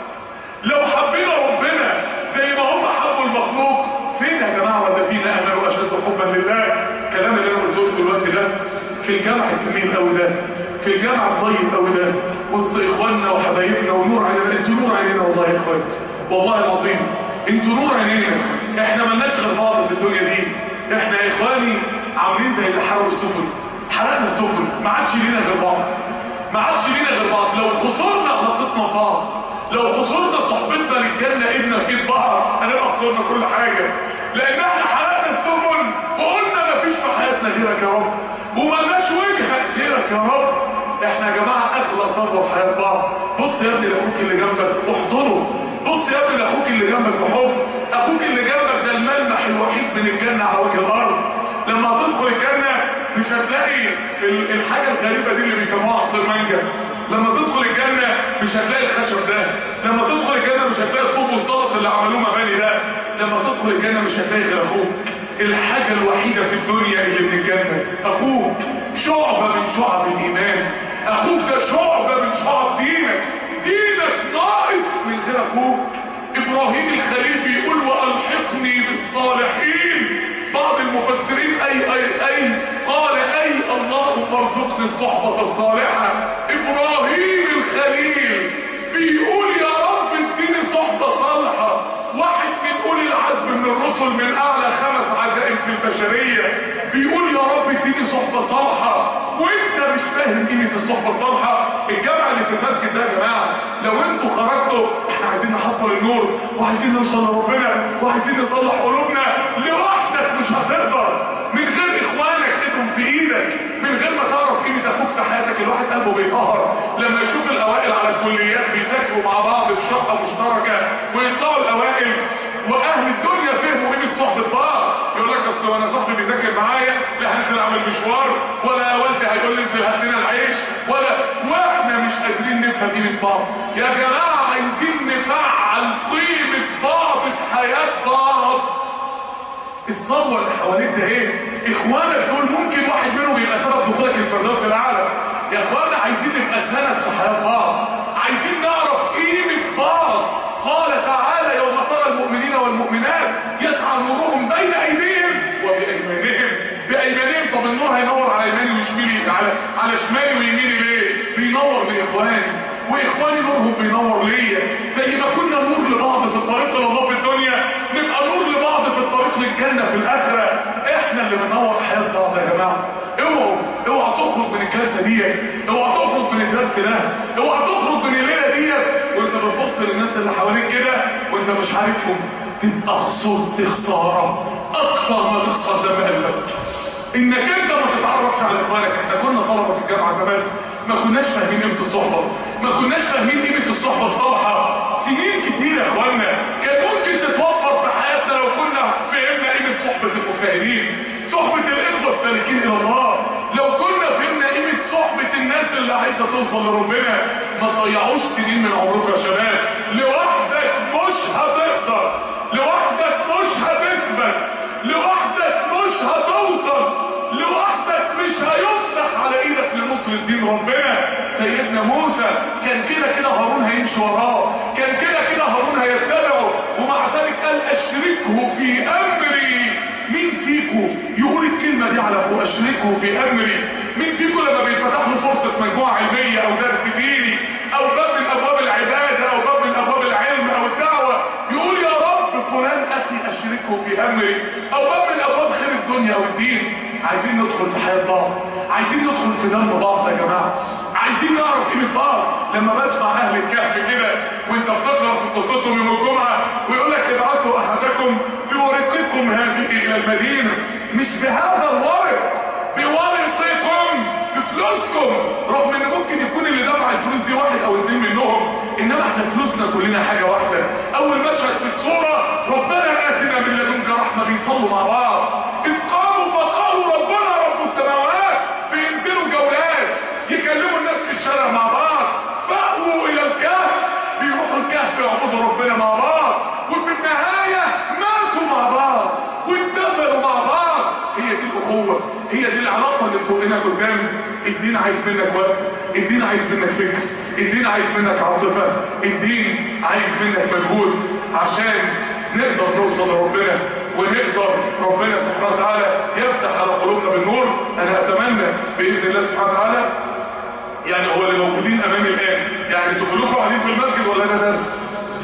لو حبينا ربنا زي ما هم حبوا المخلوق فين يا جماعة والذين امنوا اشد حبا لله الكلام اللي انا قلته لكم دلوقتي ده في الجامع الجميل قوي ده في الجامع الطيب قوي ده وسط اخواننا وحبايبنا ونور علينا انتوا نور علينا والله يا اخوان والله العظيم انتوا نور علينا احنا مالناش غير بعض في الدنيا دي احنا يا اخواني عاملين زي اللي حرقوا السفن حرقنا السفن ما عادش لينا غير بعض ما عادش لينا غير بعض لو خسرنا غلطتنا ببعض لو خسرنا صحبتنا للجنة ايدنا في ايد بعض هنبقى خسرنا كل حاجة لان احنا حرقنا السفن وقلنا مفيش في حياتنا غيرك يا رب وملناش وجهة غيرك يا رب احنا يا جماعة اغلى ثروة في حياة بعض بص يا ابني لاخوك اللي جنبك احضنه بص يا ابني لاخوك اللي جنبك بحب اخوك اللي جنبك ده الملمح الوحيد من الجنة على وجه الارض لما هتدخل الجنة مش هتلاقي ال- الحاجة الغريبة دي اللي بيسموها عصير مانجا لما تدخل الجنة مش هتلاقي الخشب ده لما تدخل الجنة مش هتلاقي الطوب والسلط اللي عملوه مباني ده لما تدخل الجنة مش هتلاقي غير اخوك الحاجة الوحيدة في الدنيا اللي من الجنة اخوك شعبة من شعب الايمان اخوك ده شعبة من شعب دينك دينك ناقص من غير اخوك ابراهيم الخليل بيقول والحقني بالصالحين بعض المفسرين اي اي اي قال اي اللهم ارزقني الصحبة الصالحة ابراهيم الخليل بيقول يا رب اديني صحبة صالحة واحد من اولي العزم من الرسل من اعلى خمس عزائم في البشرية بيقول يا رب اديني صحبة صالحة وانت مش فاهم قيمة الصحبة الصالحة الجامع اللي في المسجد ده يا جماعة لو انتوا خرجتوا احنا عايزين نحصل النور وعايزين نوصل لربنا وعايزين نصلح قلوبنا لوحدك مش هتقدر من غير اخوانك ايدهم في ايدك من غير ما تعرف قيمة اخوك في حياتك الواحد قلبه بيطهر لما يشوف الاوائل على الكليات بيذاكروا مع بعض في شقة مشتركة ويطلعوا الاوائل واهل الدنيا فهموا قيمة صحبة بعض يقول لك اصل انا صاحبي بيذاكر معايا لا هنزل اعمل مشوار ولا والدي هيقول لي انزل هات لنا العيش ولا واحنا مش قادرين نفهم قيمة بعض يا جماعة عايزين نفعل قيمة بعض في حياة بعض الثروة اللي حواليك ده ايه اخوانك دول ممكن واحد منهم يبقى سبب دخولك الفردوس الاعلى يا اخوانا عايزين نبقى سند في حياة بعض عايزين نعرف قيمة بعض قال تعالى يوم ترى المؤمنين والمؤمنات يسعى نورهم بين ايديهم وبايمانهم بايمانهم طب النور هينور على يميني وشمالي على على شمالي ويميني ليه بينور لاخواني واخواني نورهم بينور ليا زي ما كنا نور لبعض في الطريق لله في الدنيا نبقى نور لبعض في الطريق للجنه في الاخره احنا اللي بننور حياه بعض يا جماعه اوعوا اوعى تخرج من الجلسه دي اوعى تخرج من الدرس ده اوعى تخرج من الليله دي وانت بتبص للناس اللي حواليك كده وانت مش عارفهم تبقى خسرت خساره اكتر ما تخسر دم قلبك انك انت ما تتعرفش على اخوانك احنا كنا طلبه في الجامعه زمان ما كناش فاهمين قيمه الصحبه ما كناش فاهمين قيمه الصحبه الصالحه سنين كتير يا اخوانا كان ممكن تتوفر في حياتنا لو كنا فهمنا قيمه صحبه المجتهدين صحبه الاخوه السالكين الى الله لو كنا فهمنا قيمه صحبه الناس اللي عايزه توصل لربنا ما تضيعوش سنين من عمركم يا شباب لوحدك مش هتقدر لوحدك مش هتثبت لوحدك مش هتوصل لوحدك مش هيفتح على ايدك لنصر الدين ربنا سيدنا موسى كان كده كده هارون هيمشي وراه كان كده كده هارون هيتبعه ومع ذلك قال اشركه في امري مين فيكم يقول الكلمة دي على ابو اشركه في امري مين فيكم لما بيتفتح له فرصة مجموعة علمية او درس ديني او باب من ابواب العبادة او باب من ابواب العلم او الدعوة اشركه في امري او باب من ابواب خير الدنيا او الدين عايزين ندخل في حياه بعض عايزين ندخل في دم بعض يا جماعه عايزين نعرف قيمه بعض لما بسمع اهل الكهف كده وانت بتقرا في قصتهم يوم الجمعه ويقول لك ابعثوا احدكم بورقكم هذه الى المدينه مش بهذا الورق بورقكم بفلوسكم رغم ان ممكن يكون اللي دفع الفلوس دي واحد او اتنين منهم انما احنا فلوسنا كلنا حاجه واحده اول مشهد في الصوره ربنا اتنا من لدنك رحمه بيصلوا مع بعض اذ قاموا فقالوا ربنا رب السماوات بينزلوا جولات يكلموا الناس في الشارع مع بعض فاووا الى الكهف بيروحوا الكهف يعبدوا ربنا مع بعض وفي النهايه ماتوا مع بعض واتدفنوا مع بعض هي دي الاخوه هي دي العلاقه اللي تزقنا قدام الدين عايز منك وقت الدين عايز منك فكر الدين عايز منك عاطفه الدين عايز منك مجهود عشان نقدر نوصل لربنا ونقدر ربنا سبحانه وتعالى يفتح على قلوبنا بالنور انا اتمنى باذن الله سبحانه وتعالى يعني هو اللي موجودين امامي الان يعني انتوا كلكم قاعدين في المسجد ولا ده درس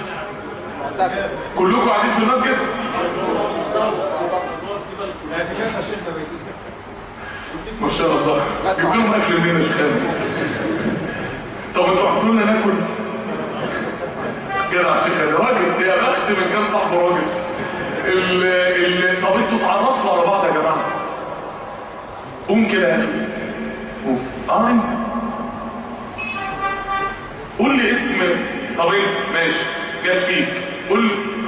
كلكم قاعدين في المسجد ما شاء الله جبت لهم اكل منين يا شيخ طب انتوا حطوا لنا ناكل جدع شيخ يا راجل يا بخت من كام صاحب راجل ال ال طب انتوا اتعرفتوا على بعض يا جماعه قوم كده يا اخي قوم اه انت قول لي اسم طب انت ماشي جت فيك قول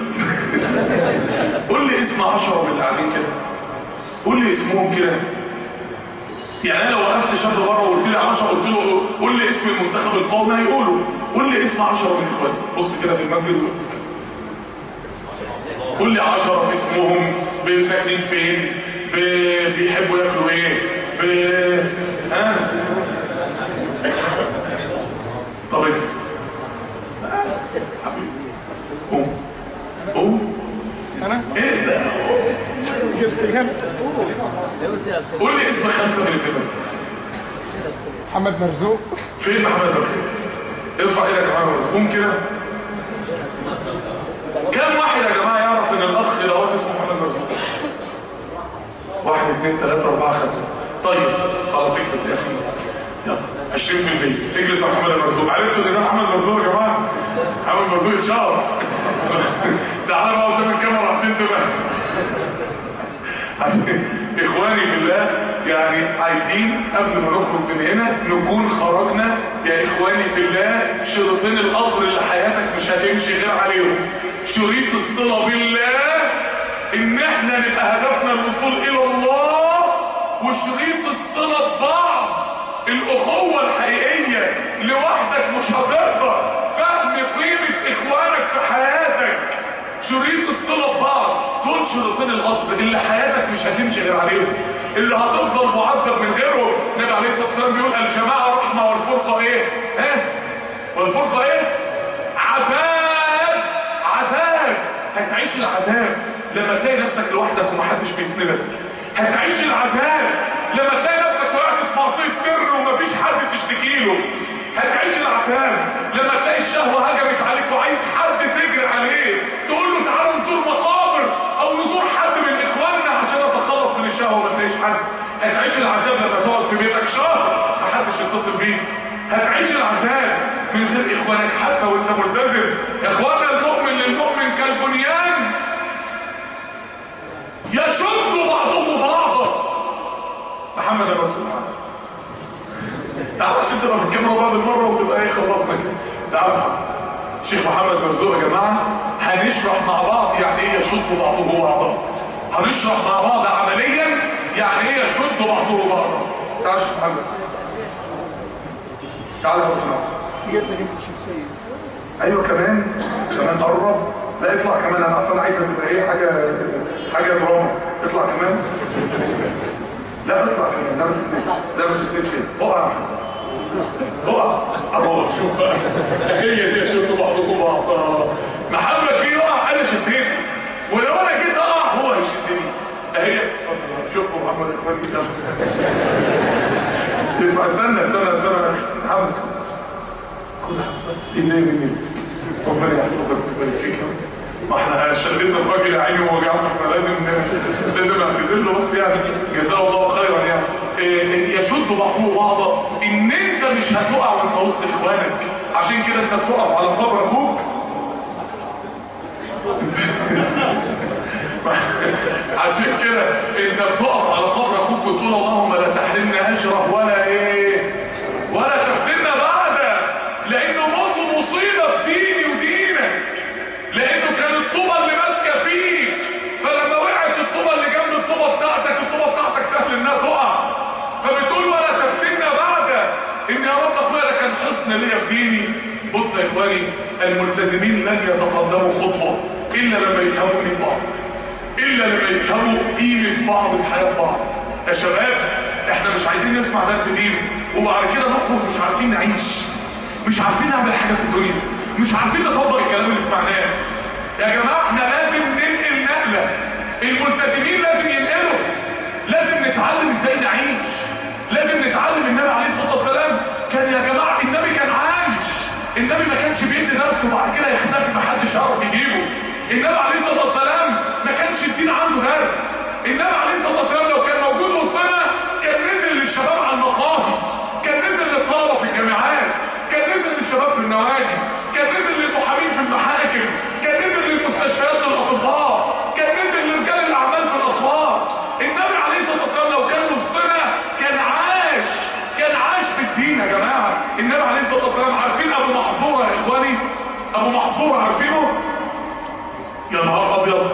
قول لي اسم عشرة من اللي قاعدين كده قول لي اسمهم كده يعني انا لو وقفت شاب بره وقلت لي 10 قلت له قول لي اسم المنتخب القومي هيقولوا قول لي اسم 10 من اخواتي بص كده في المسجد قول لي 10 اسمهم ساكنين فين ب- بيحبوا ياكلوا ايه ب... ها طب انت حبيبي قوم قوم انا ايه ده جبت كام قول لي اسم خمسه من الناس محمد مرزوق فين محمد مرزوق ارفع ايدك يا محمد مرزوق قوم كده كم واحد يا جماعه يعرف ان الاخ دوت اسمه محمد مرزوق واحد اثنين ثلاثة أربعة خمسة طيب خلاص اكتب يا أخي يلا 20% اجلس يا محمد مرزوق عرفتوا ان ده محمد مرزوق يا جماعة محمد مرزوق اتشهر تعالى بقى قدام الكاميرا عشان تبقى عشان اخواني في الله يعني عايزين قبل ما نخرج من هنا نكون خرجنا يا اخواني في الله شريطين القطر اللي حياتك مش هتمشي غير عليهم شريط الصلة بالله ان احنا نبقى هدفنا الوصول الى الله وشريط الصلة ببعض الاخوة الحقيقية لوحدك مش هتقدر فهم قيمة اخوانك في حياتك شريط الصلة ببعض دول شريطين القطر اللي حياتك مش هتمشي غير عليهم اللي هتفضل معذب من غيرهم النبي عليه الصلاة والسلام بيقول الجماعة رحمة والفرقة ايه ها والفرقة ايه عذاب عذاب هتعيش العذاب لما تلاقي نفسك لوحدك ومحدش بيسندك هتعيش العذاب لما تلاقي نفسك وقعت في معصية سر ومفيش حد تشتكي له هتعيش العذاب لما تلاقي الشهوة هجمت عليك وعايز حد تجري عليه تقول له تعالى نزور مقابر او نزور حد من اخواننا عشان اتخلص من الشهوة وما تلاقيش حد هتعيش العذاب لما تقعد في بيتك شهر محدش يتصل بيك هتعيش العذاب من غير اخوانك حتى وانت ملتزم اخوانا المؤمن للمؤمن كالبنيان يشد بعضهم بعضا محمد رسول الله تعال عشان تبقى في الكاميرا بعض المره وتبقى ايه خلصنا كده تعال يا محمد شيخ محمد مرزوق يا جماعه هنشرح مع بعض يعني ايه يشد بعضه بعضا هنشرح مع بعض عمليا يعني ايه يشد بعضه بعضا تعال يا شيخ محمد تعال يا محمد جبت جبت شخصية ايوه كمان كمان قرب لا اطلع كمان انا اصلا عايزه تبقى ايه حاجه حاجه دراما اطلع كمان لا اطلع كمان لا ما تسندش لا ما تسندش اقع يا محمد. اقع اهو شوف بقى هي دي يشد بعضكم بعض محمد جه يقع انا شديت ولو انا جيت اقع هو هيشدني اهي شوفوا محمد اخواني سيب استنى استنى استنى محمد خد ايدي مني ربنا يحفظك ويبارك فيك ما احنا شديت الراجل يا عيني وهو بيعمل فلازم لازم نعتذر له بس يعني جزاه الله خيرا يعني إيه يشد بعضه بعضا ان انت مش هتقع وانت وسط اخوانك عشان كده انت بتقف على قبر اخوك عشان كده انت بتقف على قبر اخوك وتقول اللهم لا تحرمنا اجره ولا ايه ولا تفتنا بعده لانه موته مصيبه في ديني ودينك لانه كان الطوبه اللي ماسكه فيك فلما وقعت الطوبه اللي جنب الطوبه بتاعتك الطوبه بتاعتك سهل انها تقع فبتقول ولا تفتنا بعده ان يا رب اخويا ده كان حسن ليا في ديني بص يا اخواني الملتزمين لن يتقدموا خطوه الا لما يفهموا من بعض الا لما يفهموا قيمه بعض في حياه بعض يا شباب احنا مش عايزين نسمع درس دين وبعد كده نخرج مش عارفين نعيش مش عارفين نعمل حاجه في الدنيا مش عارفين نطبق الكلام اللي سمعناه يا جماعه احنا لازم ننقل نقله الملتزمين لازم ينقلوا لازم نتعلم ازاي نعيش لازم نتعلم النبي عليه الصلاه والسلام كان يا جماعه النبي كان عايش النبي ما كانش بيدي درس وبعد كده يختفي محدش يعرف يجيبه النبي عليه الصلاه والسلام ما كانش الدين عنده درس النبي عليه الصلاه والسلام لو كان موجود وسطنا كان نزل للشباب على المقاهي كان نزل للطلبه في الجامعات كان نزل للشباب في النوادي كان نزل للمحامين في المحاكم كان نزل للمستشفيات للاطباء كان نزل لرجال الاعمال في الاسواق النبي عليه الصلاه والسلام لو كان وسطنا كان عاش كان عاش بالدين يا جماعه النبي عليه الصلاه والسلام عارفين ابو محظوره يا اخواني ابو محظوره عارفينه يا نهار ابيض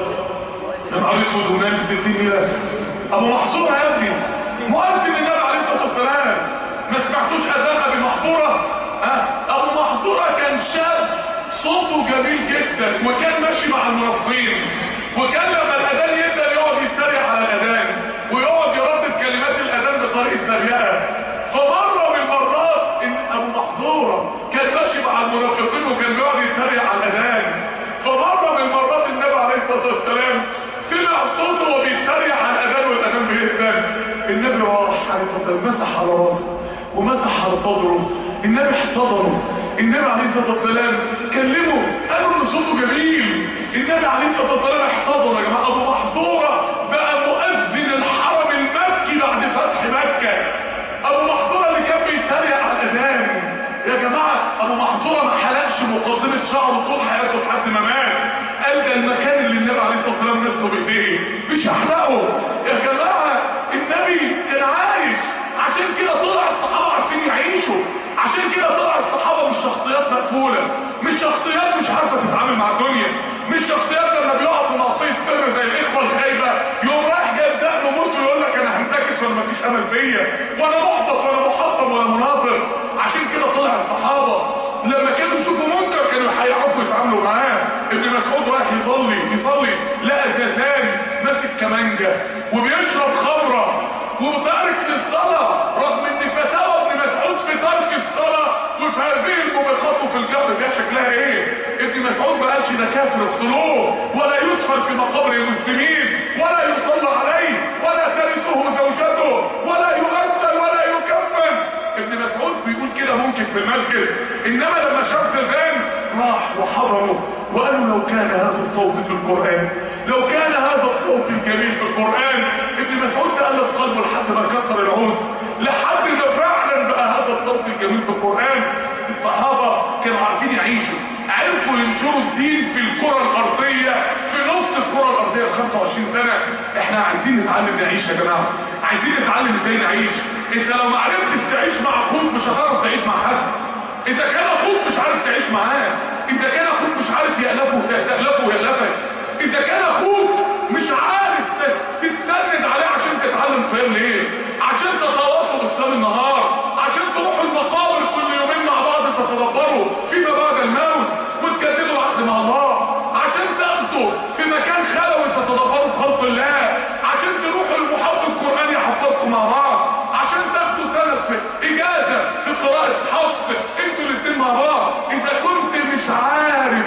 يا نهار اسود ونام ب 60 ليله ابو محظوره يا ابني مؤذن النبي عليه الصلاه والسلام ما سمعتوش اذان ابي محظوره ها ابو محظوره كان شاب صوته جميل جدا وكان ماشي مع المنافقين وكان لما الاذان يبدا يقعد يتريق على الاذان ويقعد يردد كلمات الاذان بطريقه تريقه فمره من المرات ان ابو محظوره كان ماشي مع المنافقين وكان بيقعد يتريق على الاذان فمره من المرات النبي عليه الصلاه والسلام سمع صوته وهو بيتريق على الاذان والاذان بيهدى النبي راح عليه الصلاه والسلام مسح على راسه ومسح على صدره النبي احتضنه النبي عليه الصلاه والسلام كلمه قالوا ان صوته جميل النبي عليه الصلاه والسلام احتضنه يا جماعه ابو محظوره بقى مؤذن الحرم المكي بعد فتح مكه ابو محظوره اللي كان بيتريق على الاذان يا جماعه ابو محظوره ما حلقش مقدمه شعره طول حياته لحد ما مات قال ده المكان اللي النبي عليه الصلاه والسلام نفسه بايديه مش هحرقه يا جماعه النبي كان عايش عشان كده طلع الصحابه عارفين يعيشوا عشان كده طلع الصحابه مش شخصيات مقفوله مش شخصيات مش عارفه تتعامل مع الدنيا مش شخصيات لما بيقع في معصيه سر زي الاخوه الخايبه يقوم رايح جايب دقن موس ويقول لك انا هنتكس ولا مفيش امل فيا وانا محبط ولا محطم ولا منافق عشان كده طلع الصحابه لما كانوا يشوفوا منكر كانوا هيعرفوا يتعاملوا معاه ابن مسعود رايح يصلي يصلي لقى زازان ماسك كمانجه وبيشرب خمره وتارك للصلاه رغم ان فتاوى ابن مسعود في ترك الصلاه وفي هذه الموبقات وفي القبر ده شكلها ايه ابن مسعود ما قالش ده كافر اقتلوه ولا يدفن في مقابر المسلمين ولا يصلى عليه ولا ترثه زوجته ولا يغسل ولا يكفن ابن مسعود بيقول كده ممكن في المسجد انما لما شاف زازان راح وحضره وقالوا لو كان هذا الصوت في القرآن لو كان هذا الصوت الجميل في القرآن ابن مسعود تألف قلبه لحد ما كسر العود لحد ما فعلا بقى هذا الصوت الجميل في القرآن الصحابة كانوا عارفين يعيشوا عرفوا ينشروا الدين في الكرة الأرضية في نص الكرة الأرضية في 25 سنة احنا عايزين نتعلم نعيش يا جماعة عايزين نتعلم ازاي نعيش انت لو ما عرفتش تعيش مع اخوك مش هتعرف تعيش مع حد اذا كان اخوك مش عارف تعيش معاه اذا كان اخوك مش عارف يألفه تألفه ويألفك اذا كان اخوك مش عارف تتسند عليه عشان تتعلم قيام ليه عشان تتواصلوا اسلام النهار عشان تروحوا المقابر كل يومين مع بعض تتدبروا فيما بعد الموت وتجددوا العهد مع الله عشان تاخدوا في مكان خلوي تتدبروا في خلق الله عشان تروحوا المحافظ قرآن يحفظكم مع بعض عشان تاخدوا سند في اجازه في قراءه حفص انتوا الاثنين مع بعض اذا كنت مش عارف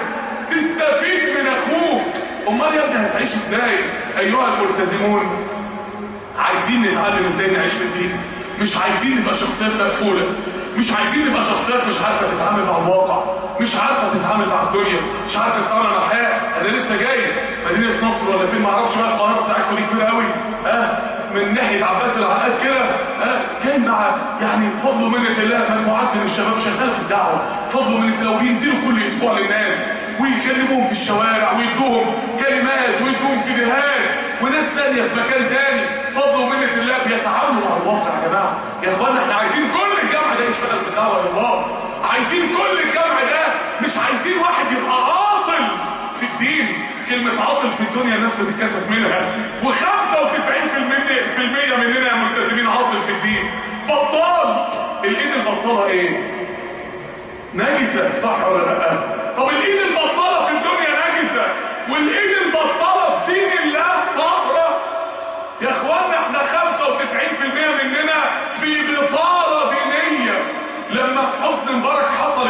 تستفيد من اخوك امال يا ابني هتعيش ازاي ايها الملتزمون عايزين نتعلم ازاي نعيش بالدين مش عايزين نبقى شخصيات مقفوله مش عايزين نبقى شخصيات مش عارفه تتعامل مع الواقع مش عارفه تتعامل مع الدنيا مش عارفه تتعامل مع الحياه انا لسه جاي مدينه نصر ولا فين ما اعرفش بقى القاهره بتاعتكم دي كبيره قوي اه من ناحيه عباس العقاد كده اه كان مع يعني فضل ومنه الله مجموعات من الشباب شغال في الدعوه فضل ومنه الله وبينزلوا كل اسبوع للناس ويكلموهم في الشوارع ويدوهم كلمات ويدوهم سيديهات وناس ثانيه في مكان ثاني فضل ومنه الله بيتعاملوا مع الواقع يا جماعه يا اخوانا احنا عايزين كل الجمع ده يشتغل في الدعوه الى الله عايزين كل الجمع ده مش عايزين واحد يبقى عاطل في الدين كلمة عاطل في الدنيا الناس بتتكسف منها و95% في المية مننا يا ملتزمين عاطل في الدين بطال الايد البطالة ايه نجسة صح ولا لا طب الايد البطالة في الدنيا نجسة والايد البطالة في دين الله طاهرة يا اخوانا احنا 95% مننا في بطالة دينية لما حسن مبارك حصل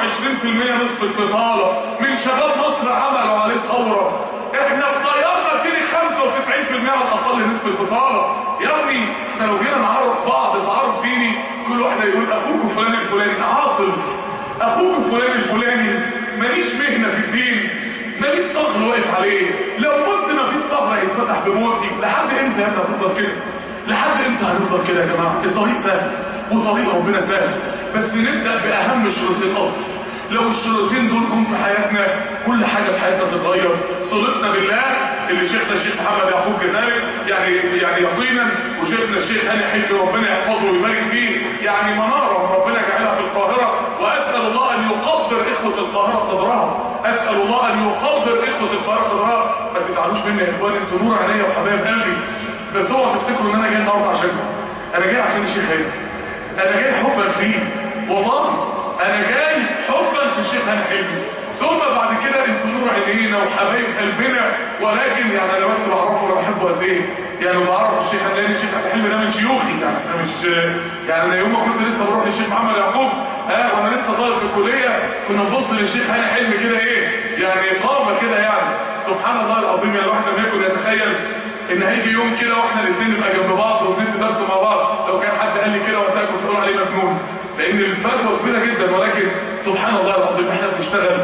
22% نسبة بطالة من شباب مصر عملوا عليه ثورة احنا طيرنا تاني 95% على الاقل نسبة بطالة يا ابني احنا لو جينا نعرف بعض تعرف ديني كل واحد يقول اخوك فلان الفلاني عاطل اخوك فلان الفلاني ماليش مهنة في الدين ماليش صخر واقف عليه لو مت مفيش صخر هيتفتح بموتي لحد امتى يا ابني هتفضل كده لحد امتى هنفضل كده يا جماعه الطريق سهل وطريق ربنا سهل بس نبدا باهم شروطين اكتر لو الشروطين دول جم في حياتنا كل حاجه في حياتنا تتغير صلتنا بالله اللي شيخنا الشيخ محمد يعقوب كذلك يعني يعني يقينا وشيخنا الشيخ هاني حلمي ربنا يحفظه ويبارك فيه يعني مناره ربنا يجعلها في القاهره واسال الله ان يقدر اخوه القاهره قدرها اسال الله ان يقدر اخوه القاهره قدرها ما تزعلوش مني يا اخواني انتوا نور عينيا وحبايب قلبي بس اوعوا تفتكروا ان انا جاي النهارده عشانكم انا جاي عشان الشيخ هيثم انا جاي حبا فيه والله انا جاي حبا في الشيخ هاني حلمي ثم بعد كده انتوا نور عينينا وحبايب قلبنا ولكن يعني انا بس بعرفه انا بحبه قد ايه يعني بعرف الشيخ هاني الشيخ هاني حلمي ده من شيوخي يعني انا مش يعني انا يوم ما كنت لسه بروح للشيخ محمد يعقوب ها وانا لسه طالب في الكليه كنا نبص للشيخ هاني حلمي كده ايه يعني قامه كده يعني سبحان الله العظيم يعني الواحد لم يكن يتخيل ان هيجي يوم كده واحنا الاثنين نبقى جنب بعض وبندي درس مع بعض لو كان حد قال لي كده وقتها كنت اقول عليه مجنون لان الفجوه كبيره جدا ولكن سبحان الله العظيم احنا بنشتغل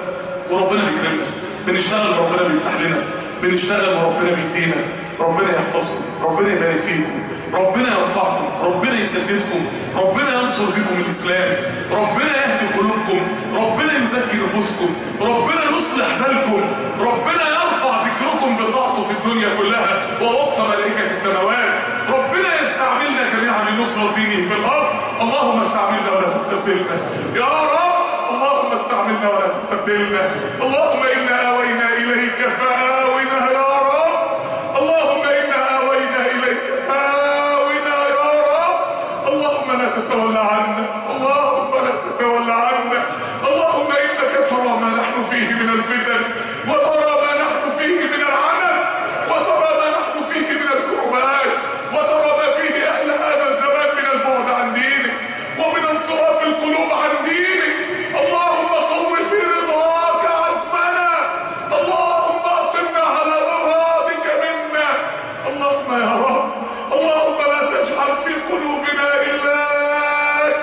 وربنا بيكرمنا بنشتغل وربنا بيفتح لنا بنشتغل وربنا بيدينا ربنا يحفظكم ربنا يبارك فيكم ربنا يرفعكم ربنا يسددكم ربنا ينصر بكم الاسلام ربنا يهدي قلوبكم ربنا يزكي نفوسكم ربنا يصلح بالكم ربنا يرفع ذكركم بطاعته في الدنيا كلها ووقف ملائكه السماوات ربنا يستعملنا جميعا لنصرة دينه في الارض اللهم استعملنا ولا تستبدلنا يا رب اللهم استعملنا ولا تستبدلنا اللهم انا اوينا اليك فاونا يا رب اللهم انا اوينا اليك فاونا يا رب اللهم لا تتولى عنا اللهم لا تتولى عنا اللهم انك ترى ما نحن فيه من الفتن وترى ما نحن فيه من العنف وترى ما نحن فيه من الكربات وترى ما فيه اهل هذا الزمان من البعد عن دينك ومن انصراف القلوب عن دينك اللهم قو في رضاك عزمنا اللهم اقمنا على مرادك منا اللهم يا رب اللهم لا تجعل في قلوبنا إلاك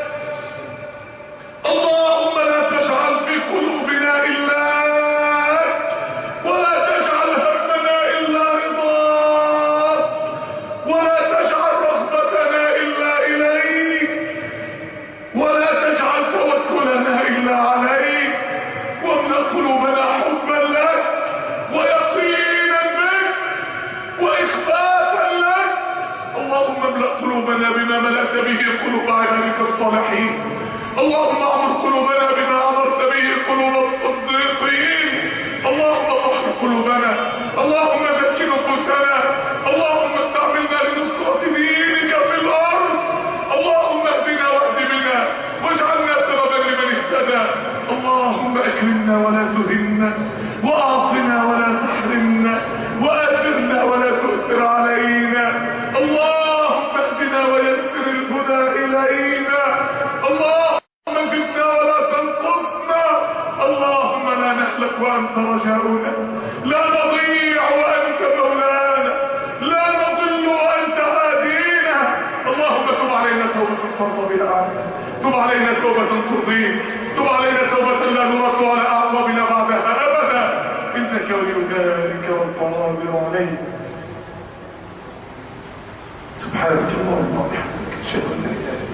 اللهم لا تجعل في قلوبنا إلاك ولا تجعل همنا إلا رضاك ولا تجعل رغبتنا إلا إليك ولا تجعل توكلنا إلا عليك واملأ قلوبنا حبا لك ويقينا بك وإخباتا لك اللهم املأ قلوبنا بما ملأت به قلوب عبادك الصالحين اللهم اعمر قلوبنا بما امرت به قلوب الصديقين اللهم طهر قلوبنا اللهم زك نفوسنا اللهم استعملنا لنصرة دينك في الارض اللهم اهدنا واهد بنا واجعلنا سببا لمن اهتدى اللهم اكرمنا ولا تهنا واعطنا ولا تحرمنا واثرنا ولا تؤثر علينا اللهم اهدنا ويسر الهدى الينا اللهم زدنا ولا تنقصنا اللهم لا نهلك وانت رجاؤنا لا نضيع وانت مولانا لا نضل وانت هادينا اللهم تب علينا توبه فرض بها عنك تب علينا توبة ترضيك تب علينا توبة لا نرد على أعظمنا بعدها أبدا إنك ولي ذلك والقادر عليه سبحانك اللهم وبحمدك أشهد أن لا إله إلا أنت